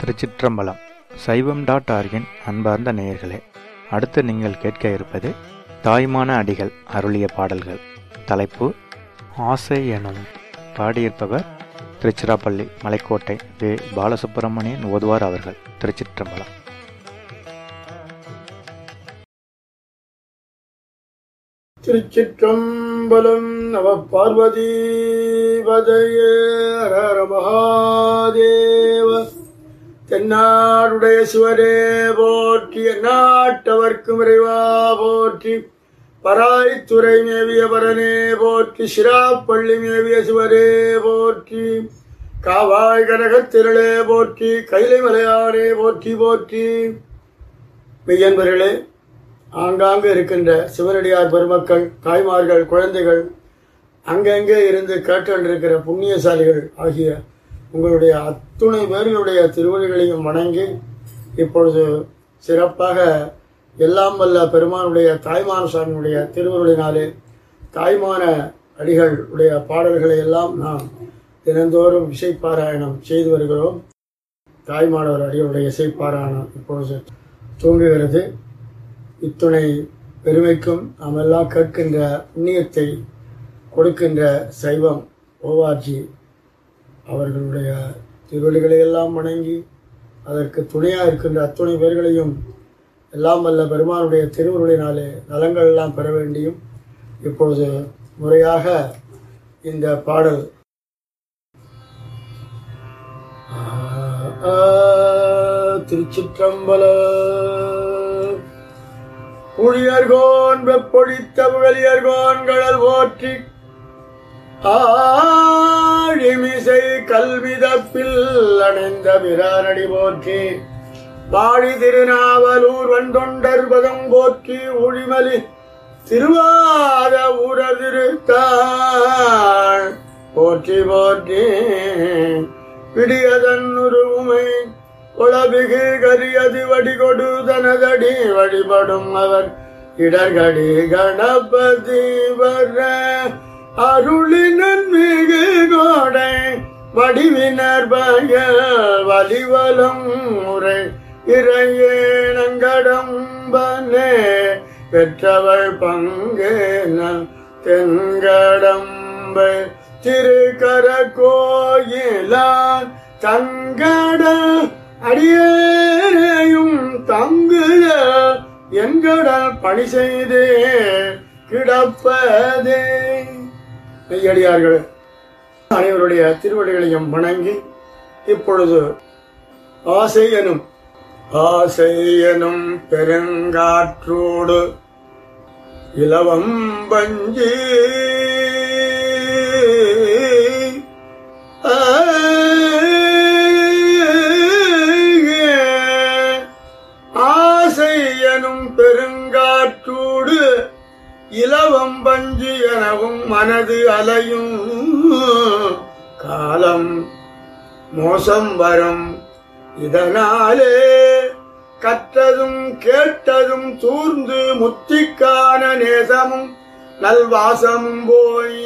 திருச்சிற்றம்பலம் சைவம் டாட் ஆர்கின் அன்பார்ந்த நேயர்களே அடுத்து நீங்கள் கேட்க இருப்பது தாய்மான அடிகள் அருளிய பாடல்கள் தலைப்பு ஆசை எனும் பாடியிருப்பவர் திருச்சிராப்பள்ளி மலைக்கோட்டை வே பாலசுப்பிரமணியன் ஓதுவார் அவர்கள் திருச்சிற்றம்பலம் திருச்சிற்றம்பலம் நம பார்வதி பதையே ஹர மகாதேவ தென்னாடுடைய சிவரே போற்றி நாட்டவர்க்கும் இறைவா போற்றி பராய்த்துறை மேவிய பரனே போற்றி சிராப்பள்ளி மேவிய சிவரே போற்றி காவாய் கனகத் திரளே போற்றி கைலை மலையானே போற்றி போற்றி மெய்யன்பர்களே ஆங்காங்கு இருக்கின்ற சிவனடியார் பெருமக்கள் தாய்மார்கள் குழந்தைகள் அங்கங்கே இருந்து கேட்டுக்கொண்டிருக்கிற புண்ணியசாலிகள் ஆகிய உங்களுடைய அத்துணை பேர்களுடைய திருவடிகளையும் வணங்கி இப்பொழுது சிறப்பாக எல்லாம் வல்ல பெருமானுடைய தாய்மான சாமியுடைய திருவருளினாலே தாய்மான அடிகள் உடைய பாடல்களை எல்லாம் நாம் தினந்தோறும் இசைப்பாராயணம் செய்து வருகிறோம் தாய்மானவர் அடிகளுடைய இசைப்பாராயணம் இப்பொழுது தூங்குகிறது இத்துணை பெருமைக்கும் நாம் எல்லாம் கேட்கின்ற புண்ணியத்தை கொடுக்கின்ற சைவம் ஓவார்ஜி அவர்களுடைய திருவடிகளை எல்லாம் வணங்கி அதற்கு துணையாக இருக்கின்ற அத்துணை பேர்களையும் எல்லாம் வல்ல பெருமானுடைய திருவுருளினாலே நலங்கள் எல்லாம் பெற வேண்டியும் இப்பொழுது முறையாக இந்த பாடல் ஆ, ஆ, திருச்சிற்றம்பலம் புழியர்கோன் வெப்பொழித்த புகழியர்கோன் கடல் போற்றி ஆழிமிசை கல்விதப்பில் அணைந்த பிரானடி போற்றி பாடி திருநாவலூர் வந்தொண்டர் பதம் போற்றி ஊழிமலி திருவாத ஊரர் திருத்தாள் போற்றி போற்றி பிடியதன் உருவுமை உளபிகு கரியது வடிகொடு தனதடி வழிபடும் அவர் இடர்கடி கணபதி வர அருளினன் மிகு கோடை வடிவினர் பய வலிவலம் முறை இறையேனங்கடம்பனே பெற்றவள் பங்கேன தென்கடம்பை திருக்கர கோயிலான் தங்கட அடியேயும் தங்குக எங்கடல் பணி செய்தே கிடப்பதே மெய்யடியார்கள் அனைவருடைய திருவடிகளையும் வணங்கி இப்பொழுது ஆசை எனும் ஆசை எனும் பெருங்காற்றோடு இலவம் பஞ்சி ஆசை எனும் பெருங்காற்றோடு இலவம் பஞ்சு எனவும் மனது அலையும் காலம் மோசம் வரும் இதனாலே கற்றதும் கேட்டதும் தூர்ந்து முத்திக்கான நேசமும் நல்வாசமும் போய்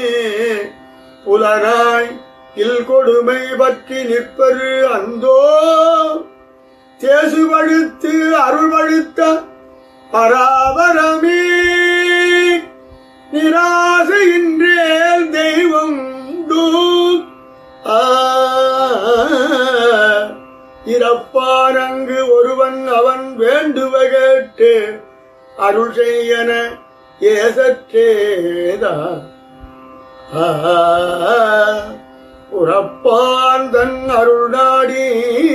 புலனாய் இல் கொடுமை பற்றி நிற்பரு அந்தோ தேசுபடுத்து அருள்படுத்த பராபரமே நிராசையின்றேல் தெய்வம் உண்டு. ஆ, இறப்பானங்கு ஒருவன் அவன் வேண்டுவ கேட்டு அருள் செய்யன ஏசற்றேதா ஆ, புறப்பான் தன் அருள் நாடி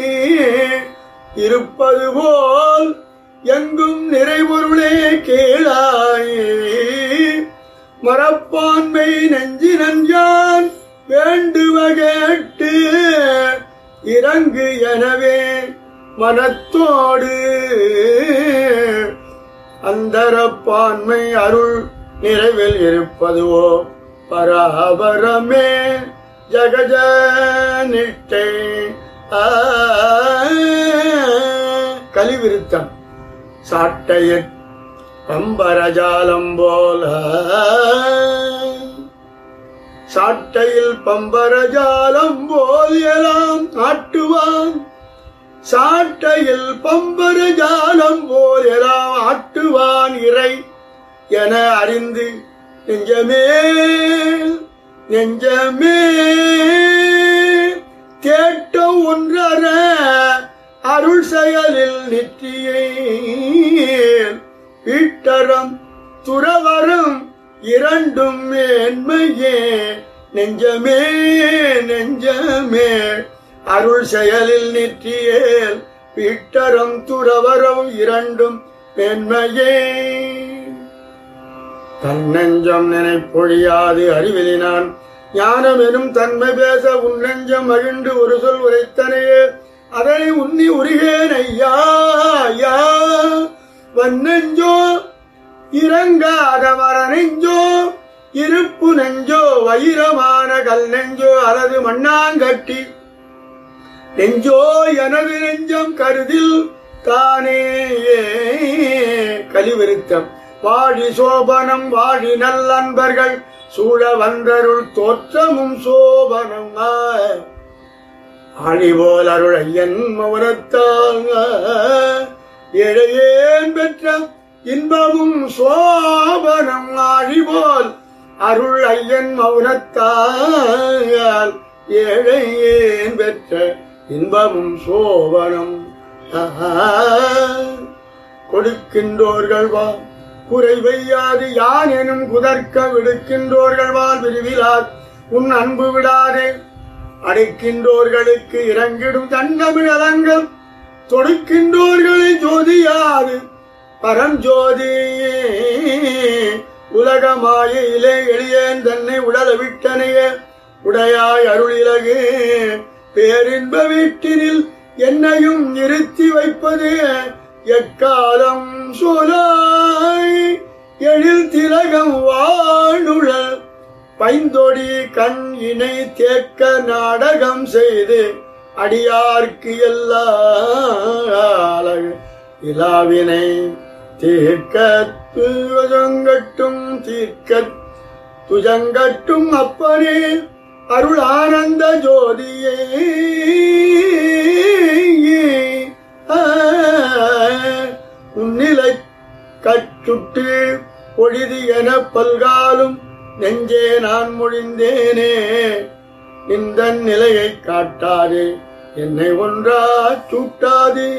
இருப்பது போல் எங்கும் நிறைபொருளே கேளாய் மரப்பான்மை நெஞ்சி நஞ்சான் வேண்டுவ கேட்டு இறங்கு எனவே மனத்தோடு அந்தரப்பான்மை அருள் நிறைவில் இருப்பதுவோ பராபரமே ஜகஜ நிட்டை கலிவிருத்தம் சாட்டையற் பம்பரஜாலம் போல சாட்டையில் பம்பரஜாலம் போல் எலாம் ஆட்டுவான் சாட்டையில் பம்பர ஜாலம் போல் எல்லாம் ஆட்டுவான் இறை என அறிந்து நெஞ்சமே நெஞ்சமே கேட்ட ஒன்றர அருள் செயலில் நிற்றியே வீட்டரம் துறவரம் இரண்டும் மேன்மையே நெஞ்சமே நெஞ்சமே அருள் செயலில் நிற்றியேல் வீட்டரம் துறவரம் இரண்டும் மேன்மையே தன்னெஞ்சம் நினைப்பொழியாது அறிவிலினான் ஞானம் எனும் தன்மை பேச உன் நெஞ்சம் மகிழ்ந்து ஒரு சொல் உரைத்தனையே அதனை உன்னி உருகேன் ஐயா ஐயா வன்னெஞ்சோ இறங்காத மர நெஞ்சோ இருப்பு நெஞ்சோ வைரமான கல் நெஞ்சோ அல்லது மண்ணாங்கட்டி நெஞ்சோ எனது நெஞ்சம் கருதில் தானே கலிவிருத்தம் வாழி சோபனம் வாழி நல்லன்பர்கள் சூழ வந்தருள் தோற்றமும் சோபனம் ஆழிபோல் அருள் ஐயன் மௌனத்தால் ஏழையேன் பெற்ற இன்பமும் சோபனம் ஆழிபோல் அருள் ஐயன் மௌனத்தால் ஏழையேன் பெற்ற இன்பமும் சோபனம் கொடுக்கின்றோர்கள் வா குறை வையாது யான் எனும் குதர்க்க விடுக்கின்றோர்கள் வாழ் விரிவிலார் உன் அன்பு விடாதே அடைக்கின்றோர்களுக்கு இறங்கிடும் தன்னமிழ் அலங்கள் தொடுக்கின்றோர்களை ஜோதியாது பரஞ்சோதி உலக மாயிலே எளியேன் தன்னை உடல விட்டனைய உடையாய் அருளிலகு பேரின்ப வீட்டினில் என்னையும் நிறுத்தி வைப்பது எக்காலம் சொலாய் எழில் திலகம் வாழுழல் பைந்தொடி கண் இணை தேக்க நாடகம் செய்து அடியார்க்கு எல்லா இலாவினை தீர்க்க துஜங்கட்டும் தீர்க்க துஜங்கட்டும் அப்பனே அருள் ஆனந்த ஜோதியே உன்னிலை கச்சுட்டு பொழிது என பல்காலும் நெஞ்சே நான் மொழிந்தேனே இந்த நிலையை காட்டாதே என்னை ஒன்றா சூட்டாதே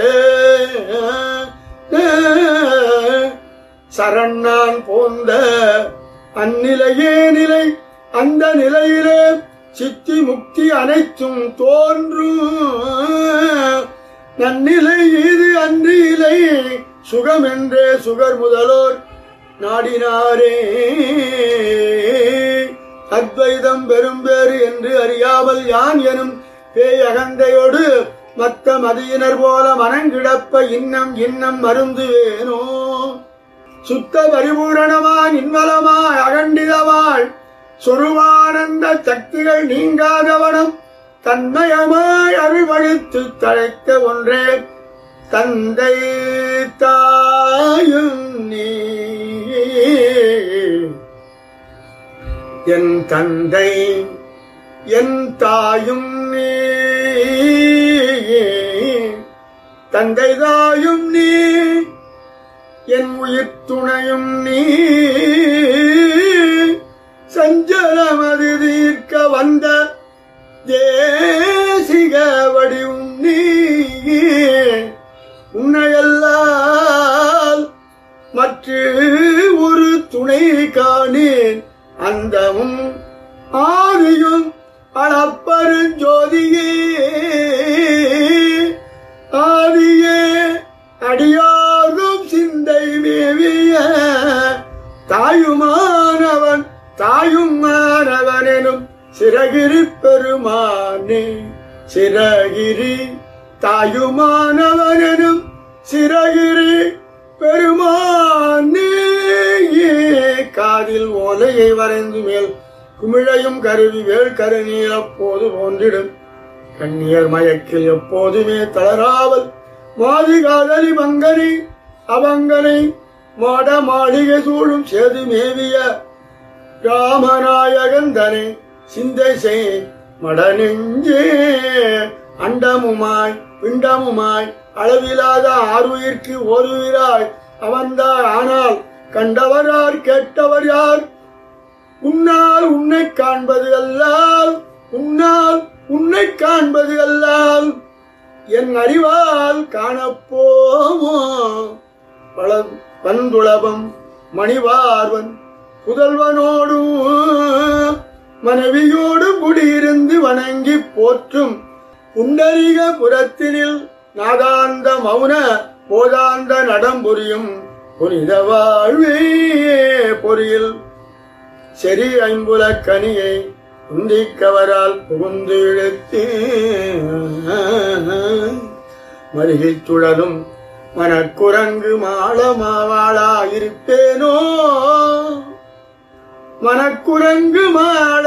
சரண் நான் போந்த அந்நிலையே நிலை அந்த நிலையிலே சித்தி முக்தி அனைத்தும் தோன்றும் நன்னிலை இது அன்று இலை சுகம் என்றே சுகர் முதலோர் நாடினாரே அத்வைதம் பெரும்பேறு என்று அறியாமல் யான் எனும் பேய் அகந்தையோடு மத்த மதியினர் போல மனங்கிடப்ப இன்னம் இன்னம் மருந்துவேனோ சுத்த பரிபூரணமாய் நின்மலமாய் அகண்டிதமாய் சொருவானந்த சக்திகள் நீங்காதவனம் தன்மயமாய் அறிவழித்து தழைத்த ஒன்றே தந்தை தாயும் நீ என் தந்தை என் தாயும் நீ தந்தை தாயும் நீ என் உயிர் துணையும் நீ சஞ்சலமது தீர்க்க வந்த தேசிக வடிவும் நீ உன்னையல்லால் மற்ற ஒரு துணை காணேன் அந்தமும் ஆதியும் அளப்பருஞ்சோதியே ஆதியே அடியார்கும் சிந்தை மேவிய தாயுமானவன் தாயும் மாணவனும் சிறகிரி பெருமானே சிறகிரி தாயுமானவனும் சிறகிரி பெருமானே காதில் ஓலையை வரைந்து மேல் குமிழையும் கருவி வேள் கருநீர் அப்போது போன்றிடும் கண்ணியர் மயக்கில் எப்போதுமே தளராவல் மாதி காதலி மங்கனி அவங்கனை மாட மாளிகை சூழும் சேது மேவிய ராமநாயகன் தனே சிந்தை செய் மட நெஞ்சே அண்டமுமாய் பிண்டமுமாய் அளவிலாத ஆறுயிர்க்கு ஓருயிராய் அவன்தான் ஆனால் கண்டவர் யார் கேட்டவர் யார் உன்னால் உன்னை காண்பது அல்லால் உன்னால் உன்னை காண்பது அல்லால் என் அறிவால் காணப்போமோ பல பந்துளபம் மணிவார்வன் புதல்வனோடு மனைவியோடு குடியிருந்து வணங்கி போற்றும் புண்டரிக புறத்தினில் நாதாந்த மௌன போதாந்த நடம்புரியும் புனித வாழ்வே பொறியில் செறி ஐம்புல கனியை உந்திக்கவரால் புகுந்து இழுத்து மருகில் சுழலும் மனக்குரங்கு மாளமாவாளா இருப்பேனோ மனக்குரங்கு மாள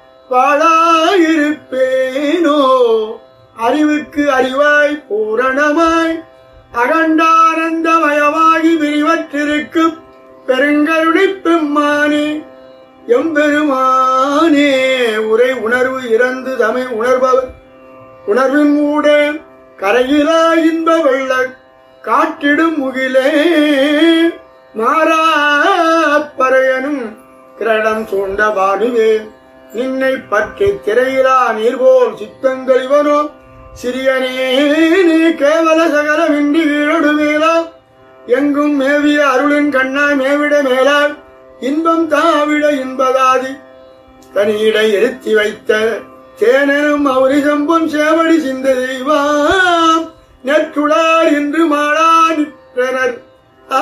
வாழாயிருப்பேனோ அறிவுக்கு அறிவாய் பூரணமாய் அகண்டானந்தமயமாகி விரிவற்றிருக்கும் பெருங்கருணை பெம்மானே எம்பெருமானே உரை உணர்வு இறந்து தமை உணர்பவர் உணர்வின் ஊட கரையிலா இன்ப வெள்ள காட்டிடும் முகிலே மாறா பறையனும் கிரடம் சூண்ட பாடுவே நின்னை பற்றி திரையிலா நீர்போல் சித்தங்கள் இவனோ சிறியனே நீ கேவல சகலமின்றி வீழடுமேலா எங்கும் மேவிய அருளின் கண்ணா மேவிட மேலால் இன்பம் தாவிட இன்பதாதி தனியிடை இருத்தி வைத்த தேனனும் அவரி சம்பொன் சேவடி சிந்த தெய்வாம் நெற்றுளார் என்று மாளா நிற்றனர் ஆ,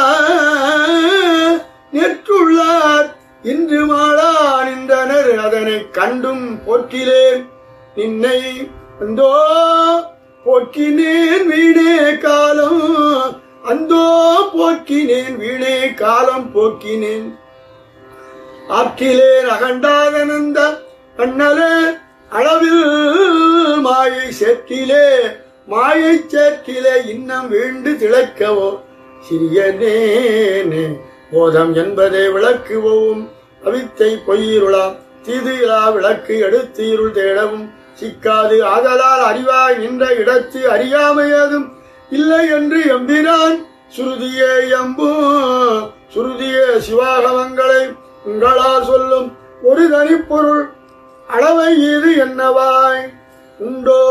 நெற்றுள்ளார் இன்று மாளா நின்றனர் அதனை கண்டும் போற்றிலேன் நின்னை அந்தோ போக்கினேன் வீணே காலம் அந்தோ போக்கினேன் வீணே காலம் போக்கினேன் ஆற்றிலே அகண்டாதனந்த கண்ணலே அளவில் மாயை சேற்றிலே மாயை சேற்றிலே இன்னம் வீண்டு திளைக்கவோ சிறியனேனே போதம் என்பதை விளக்குவோம் அவித்தை பொய்யிருளாம் தீதுலா விளக்கு எடுத்து இருள் தேடவும் சிக்காது ஆதலால் அறிவாய் நின்ற இடத்து அறியாமையதும் இல்லை என்று எம்பினான் சுருதியே எம்பும் சுருதியே சிவாகமங்களை உங்களால் சொல்லும் ஒரு தனிப்பொருள் அளவை இது என்னவாய் உண்டோ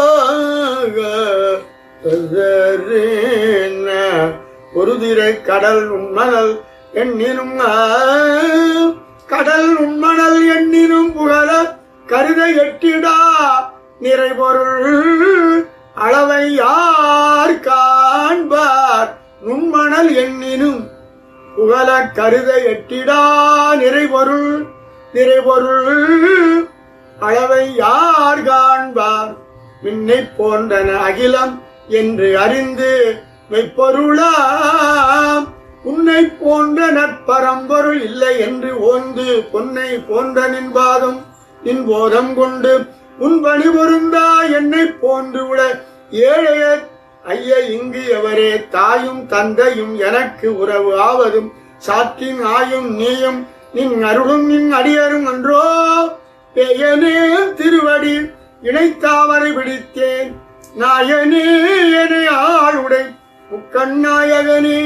ஒரு திரை கடல் உண்மணல் எண்ணினும் ஆ, கடல் உண்மணல் எண்ணினும் புகழ கருத எட்டிடா நிறைபொருள் அளவை யார் காண்பார் நுண்மணல் எண்ணினும் புகழ கருத எட்டிடா நிறைபொருள் நிறைபொருள் அளவை யார் காண்பார் மின்னை போன்றன அகிலம் என்று அறிந்து மெய்ப்பொருளாம் உன்னை போன்ற நற்பரம்பொருள் இல்லை என்று ஓந்து பொன்னை போன்ற நின்பாதம் நின் போதம் கொண்டு உன் பணி பொருந்தா என்னை போன்று உட ஏழைய ஐய இங்கு எவரே தாயும் தந்தையும் எனக்கு உறவு ஆவதும் சாற்றின் ஆயும் நீயும் நின் அருளும் நின் அடியரும் அன்றோ பெயனே திருவடி இணைத்தாவரை பிடித்தேன் நாயனே என ஆளுடை முக்கண்ணாயகனே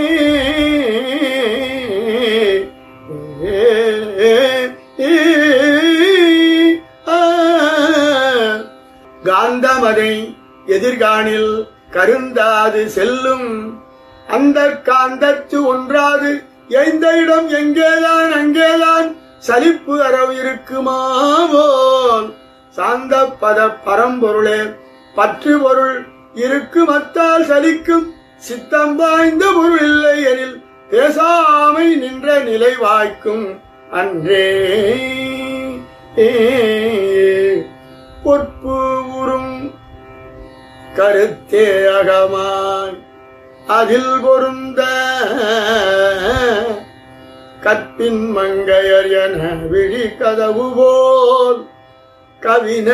காந்தமதை எதிர்காணில் கருந்தாது செல்லும் அந்த காந்தத்து ஒன்றாது எந்த இடம் எங்கேதான் அங்கேதான் சலிப்பு அறவு இருக்குமாவோல் சாந்த பத பரம்பொருளே பற்று பொருள் இருக்கும் அத்தால் சலிக்கும் சித்தம் வாய்ந்த பொருள் இல்லை எனில் பேசாமை நின்ற நிலை வாய்க்கும் அன்றே பொற்பு உறும் கருத்தே அகமாய் அதில் பொருந்த கற்பின் மங்கையர் என விழி கதவு போல் கவின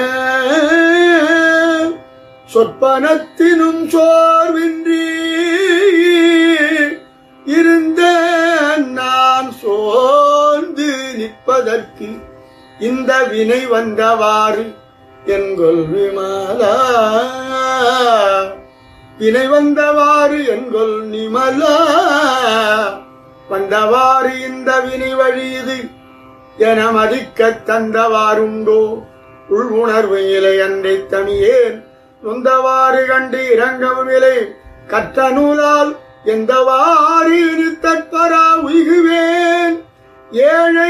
சொற்பனத்தினும் சோர்வின்றி இருந்த நான் சோர்ந்து நிற்பதற்கு இந்த வினை வந்தவாறு என்கொல் விமலா வினை வந்தவாறு என்கொல் நிமலா வந்தவாறு இந்த வினை வழி இது என மதிக்கத் தந்தவாறுண்டோ உள் உணர்வு இலை அன்றை தமியேன் நொந்தவாறு கண்டு இறங்கவும் இலை கற்ற நூலால் எந்தவாறு தற்பரா உய்குவேன் ஏழை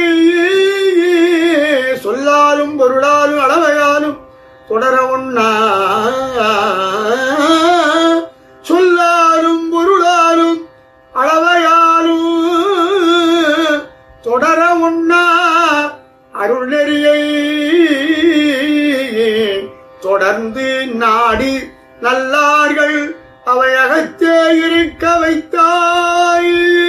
சொல்லாலும் பொருளாலும் அளவையாலும் தொடர ஒண்ணா சொல்லாலும் பொருளாலும் அளவையாலும் தொடர ஒண்ணா அருள் நெறியை தொடர்ந்து நாடி நல்லார்கள் அவை அகத்தே இருக்க வைத்தாய்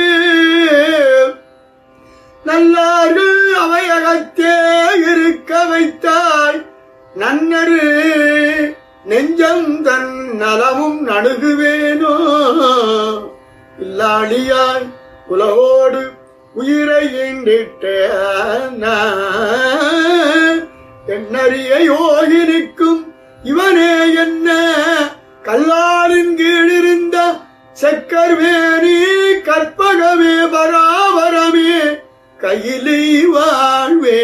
நல்லார்கள் அவை அகத்தே இருக்க வைத்தாய் நன்னரு நெஞ்சம் தன் நலமும் நடுகுவேனோ இல்லாளியாய் உலகோடு உயிரை ஈண்டிட்ட எண்ணறிய யோகினிக்கும் இவனே என்ன கல்லாரின் கீழிருந்த செக்கர்வேணி கற்பகமே பராபரமே கையிலை வாழ்வே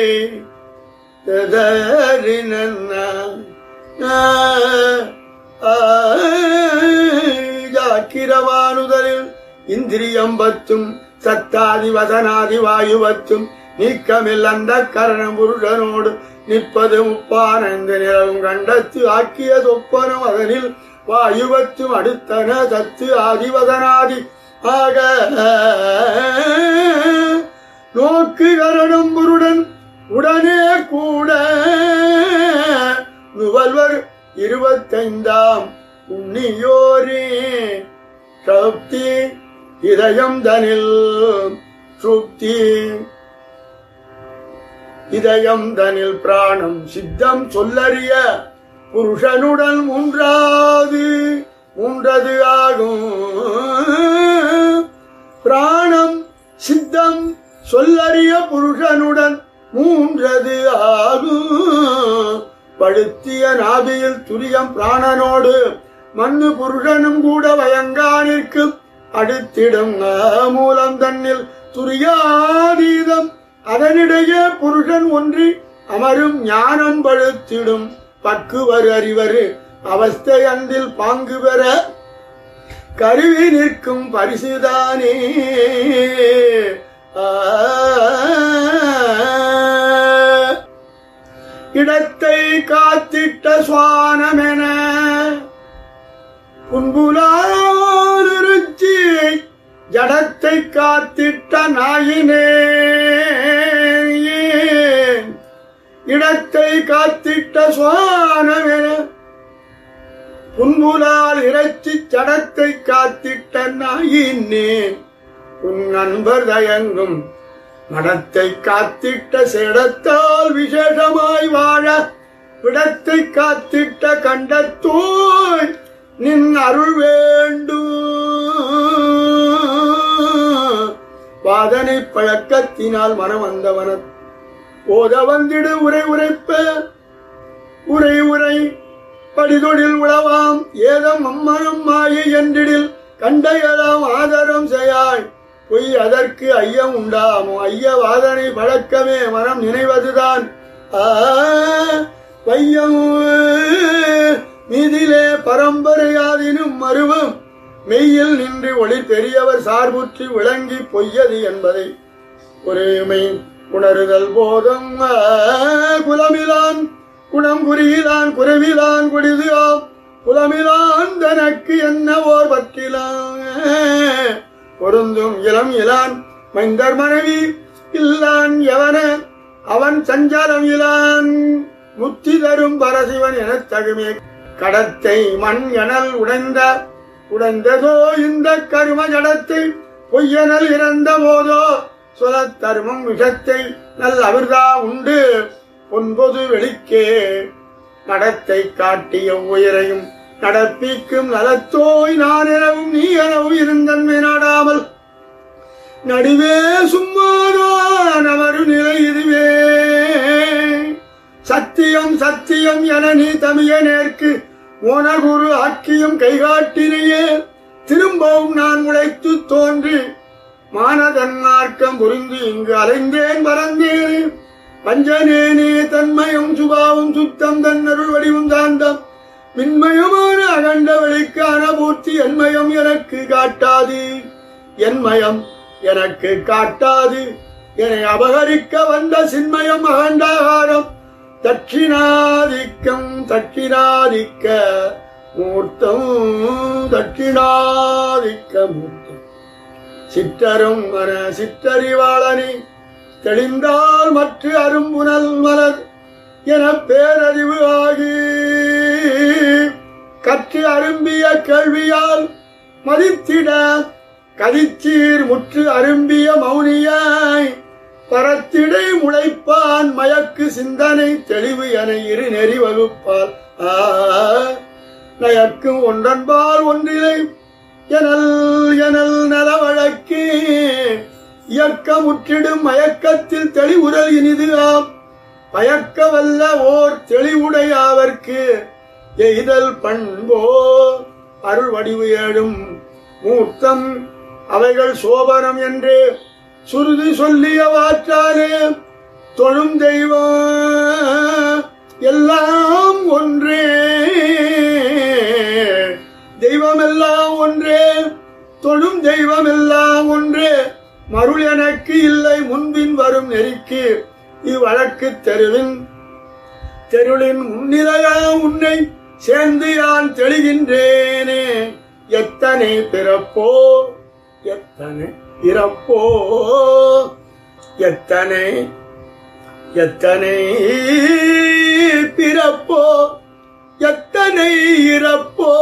ஜாக்கிரவானுதலில் இந்திரியம் பத்தும் சத்தாதி வசனாதி வாயுவத்தும் நீக்கமில் அந்த கரணம் புருஷனோடு நிற்பது முப்பானந்த நிலவும் கண்டத்து ஆக்கிய சொப்பனம் அதனில் வாயுவத்தும் அடுத்தன சத்து ஆதிவதனாதி ஆக நோக்கு கரணம் புருடன் உடனே கூட நுவல்வர் இருபத்தைந்தாம் உன்னியோரே சக்தி இதயம் தனில் சுக்தி இதயம் தனில் பிராணம் சித்தம் சொல்லறிய புருஷனுடன் மூன்றாது மூன்றது ஆகும் பிராணம் சித்தம் சொல்லறிய புருஷனுடன் மூன்றது ஆகும் படுத்திய நாபியில் துரியம் பிராணனோடு மண்ணு புருஷனும் கூட வயங்கானிற்கும் அடுத்திடும் மூலம் தன்னில் துரியாதீதம் அதனிடையே புருஷன் ஒன்றி அமரும் ஞானம் படுத்திடும் பக்குவர் அறிவரு அவஸ்தை அந்தில் பாங்கு பெற கருவி நிற்கும் பரிசுதானே ஆ இடத்தை காத்திட்ட சுவானமென புன்புலாருச்சி ஜடத்தை காத்திட்ட நாயினே இடத்தை காத்திட்ட சுவானமென புன்புலால் இறைச்சி ஜடத்தை காத்திட்ட நாயினே உன் நண்பர் தயங்கும் மடத்தை காத்திட்ட சேடத்தால் விசேஷமாய் வாழ விடத்தை காத்திட்ட கண்டத்தோய் நின் அருள் வேண்டும் வாதனை பழக்கத்தினால் மனம் வந்தவன ஓத வந்திடு உரை உரைப்ப உரை உரை படிதொழில் உளவாம் ஏதம் அம்மனம் மாயை என்றிடில் கண்டையலாம் ஆதரம் செய்யாய் பொய் அதற்கு ஐயம் உண்டாமோ ஐய வாதனை பழக்கமே மனம் நினைவதுதான் ஆ, வையம் மீதிலே பரம்பரையாதினும் மருவம் மெய்யில் நின்று ஒளி பெரியவர் சார்புற்றி விளங்கி பொய்யது என்பதை ஒரேமை உணருதல் போதும் ஆ, குலமிலான் குணம் குறியிலான் குறைவிலான் குடிது ஆம் புலமிலான் தனக்கு என்ன ஓர் பற்றிலான் பொருந்தும் இளம் இலான் மைந்தர் மனைவி இல்லான் எவன அவன் சஞ்சாரம் இலான் முத்தி தரும் பரசிவன் எனத் தகுமே கடத்தை மண் எனல் உடைந்த உடைந்ததோ இந்த கரும ஜடத்தை பொய்யனல் இறந்த போதோ சொலத் தருமம் விஷத்தை நல் அவிர்தா உண்டு ஒன்பது வெளிக்கே நடத்தை காட்டிய உயிரையும் நடப்பிக்கும் நலத்தோய் நான் எனவும் நீ எனவும் இருந்தன்மை நாடாமல் நடுவே சும்மாதான் அவரு நிலை இதுவே சத்தியம் சத்தியம் என நீ தமியனேற்கு மோனகுரு ஆக்கியும் கைகாட்டினையே திரும்பவும் நான் உழைத்து தோன்றி மானதன்மார்க்கம் புரிந்து இங்கு அலைந்தேன் பறந்தேன் பஞ்சனேனே தன்மயம் சுபாவம் சுத்தம் தன்னருள் வடிவும் சாந்தம் மின்மயமான அகண்ட வெளிக்கான பூர்த்தி என்மயம் எனக்கு காட்டாது என்மயம் எனக்கு காட்டாது என்னை அபகரிக்க வந்த சின்மயம் அகண்டாகாரம் தட்சிணாதிக்கம் தட்சிணாதிக்க மூர்த்தம் தட்சிணாதிக்க மூர்த்தம் சிற்றரும் மன சிற்றறிவாளனி தெளிந்தால் மற்ற அரும்புனல் மலர் என பேரறிவு ஆகி கற்று அரும்பிய கேள்வியால் மதித்திட கதிச்சீர் முற்று அரும்பிய மௌனியாய் பரத்திடை முளைப்பான் மயக்கு சிந்தனை தெளிவு என இரு நெறி வகுப்பால் ஆ நயக்கும் ஒன்றன்பால் ஒன்றிலை எனல் எனல் நலவழக்கே இயக்கமுற்றிடும் மயக்கத்தில் தெளிவுறல் இனிது ஆம் பயக்கவல்ல ஓர் தெளிவுடையாவர்க்கு எய்தல் பண்போ அருள் வடிவு ஏழும் மூர்த்தம் அவைகள் சோபனம் என்று சுருதி சொல்லிய வாற்றாலே தொழும் தெய்வம் எல்லாம் ஒன்றே தெய்வமெல்லாம் ஒன்றே தொழும் தெய்வம் எல்லாம் ஒன்றே மருள் எனக்கு இல்லை முன்பின் வரும் நெறிக்கு இவ்வழக்கு தெருவின் தெருளின் முன்னிலையா உன்னை சேர்ந்து யான் தெளிகின்றேனே எத்தனை பிறப்போ எத்தனை இறப்போ எத்தனை எத்தனை பிறப்போ எத்தனை இறப்போ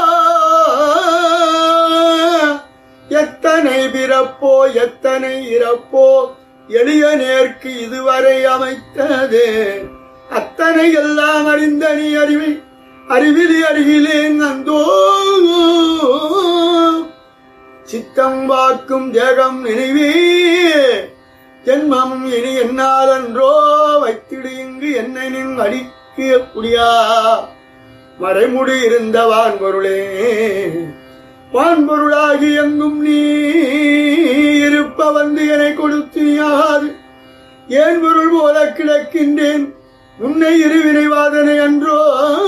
எத்தனை பிறப்போ எத்தனை இறப்போ எளிய நேர்க்கு இதுவரை அமைத்தது அத்தனை எல்லாம் அறிந்த நீ அறிவை அறிவிலி அருகிலேன் அந்தோ சித்தம் வாக்கும் தேகம் நினைவே ஜென்மம் இனி என்னால் அன்றோ வைத்திடு இங்கு என்னை நின் அடிக்க முடியா மறைமுடி இருந்த வான்பொருளே வான்பொருளாகி எங்கும் நீ இருப்ப வந்து என்னை கொடுத்து நீயாது ஏன் பொருள் போல கிடக்கின்றேன் உன்னை இருவினை வாதனை அன்றோ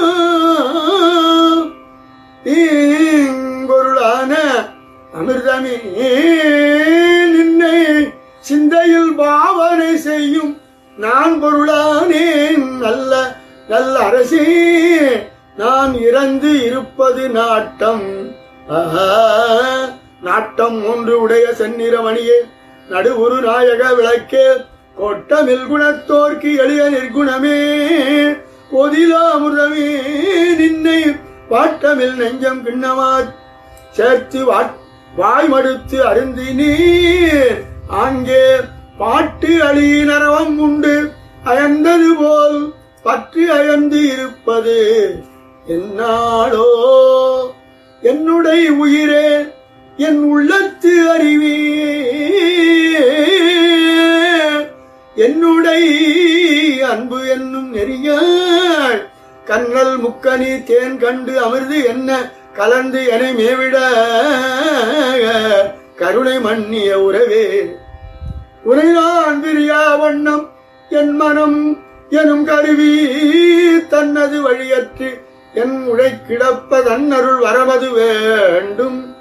பொருளான அமிர்தமே நின்னை சிந்தையில் பாவனை செய்யும் நான் பொருளானேன் நல்ல நல்ல அரசே நான் இறந்து இருப்பது நாட்டம் ஆஹா, நாட்டம் ஒன்று உடைய செந்நிறமணியே நடுவுரு நாயக விளக்கே கோட்டமில் குணத்தோர்க்கு எளிய நிர்குணமே பொதிலாமுதமே நின்னை வாட்டமில் நெஞ்சம் கிண்ணமா சேர்த்து வாட்- வாய் மடுத்து அருந்தி நீர் ஆங்கே பாட்டு அழி நரவம் உண்டு அயர்ந்தது போல் பற்றி அயர்ந்து இருப்பது என்னாளோ என்னுடைய உயிரே என் உள்ளத்து அறிவே என்னுடைய அன்பு என்னும் நெறியாள் கண்ணல் முக்கனி தேன் கண்டு அமிர்து என்ன கலந்து என மேவிட கருணை மன்னிய உறவே உரைதான் பிரியா வண்ணம் என் மனம் எனும் கருவி தன்னது வழியற்று என் உழை கிடப்ப தன்னருள் வரவது வேண்டும்